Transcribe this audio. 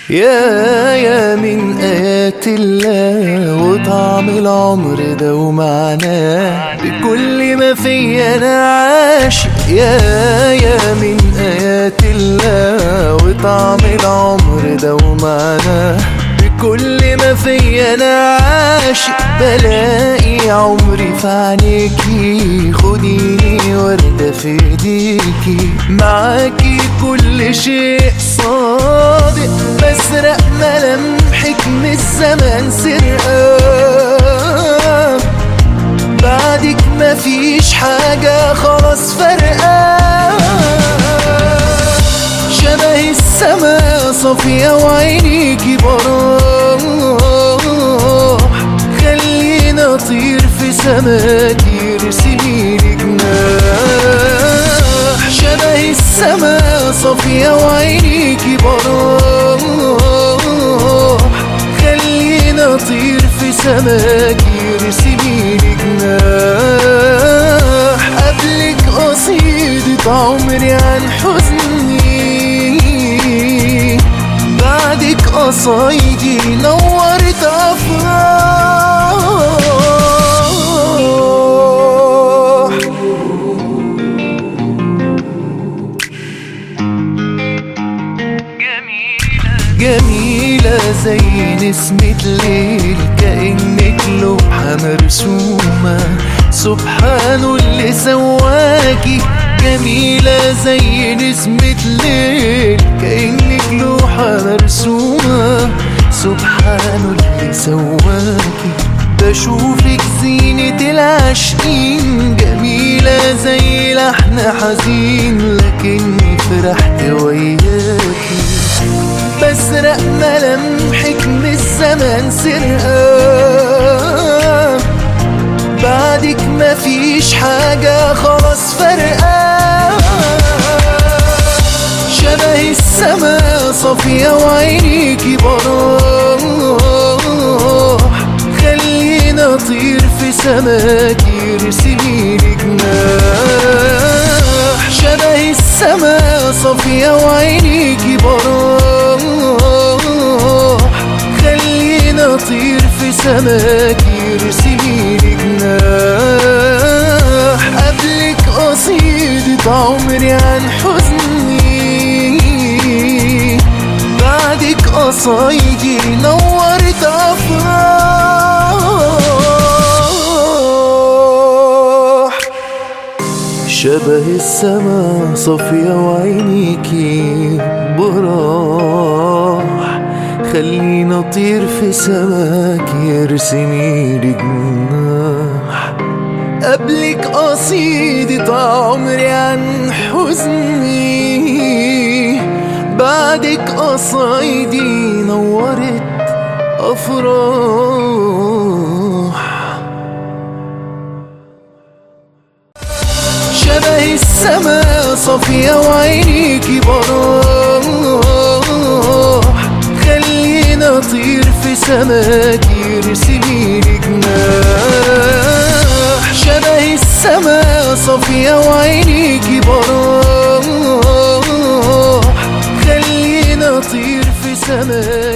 يا يا من آيات الله وطعم العمر ده ومعناه بكل ما فيا أنا عاشق يا يا من آيات الله وطعم العمر ده ومعناه بكل ما فيا أنا عاشق بلاقي عمري في عينيكي خديني وردة في ايديكي معاكي كل شيء صادق بسرق ملامحك من الزمان سرقة بعدك مفيش حاجة خلاص فرقة شبه السما صافية وعينيكي براح خلينا اطير في سماكي ارسميلي جناح شبه السما صافية وعينيكي براح خلينا اطير في سماكي ارسميلي جناح قبلك قصيدة عمري عن حزني بعدك قصايدي نورت أفراح جميلة زي نسمة ليل كأنك لوحة مرسومة سبحانه اللي سواكي جميلة زي نسمة ليل كأنك لوحة مرسومة سبحانه اللي سواكي بشوفك زينة العاشقين جميلة زي لحن حزين لكني فرحت وياكي بسرق ملامحك من الزمان سرقة بعدك مفيش حاجة خلاص فرقة شبه السما صافية وعينيكي براح خلينا اطير في سماكي ارسميلي جناح شبه السما صافية وعينيكي براح خلينا اطير في سماكي ارسميلي جناح قبلك قصيدة عمري عن حزني بعدك قصايدي نورت أفراح شبه السما صافية وعينيكي براح خلينا اطير في سماكي ارسميلي جناح قبلك قصيدة عمري عن حزني بعدك قصايدي نورت أفراح شبه السما صافية وعينيكي براح خلينا اطير في سماكي ارسميلي جناح شبه السما صافية وعينيكي براح خلينا اطير في سماكي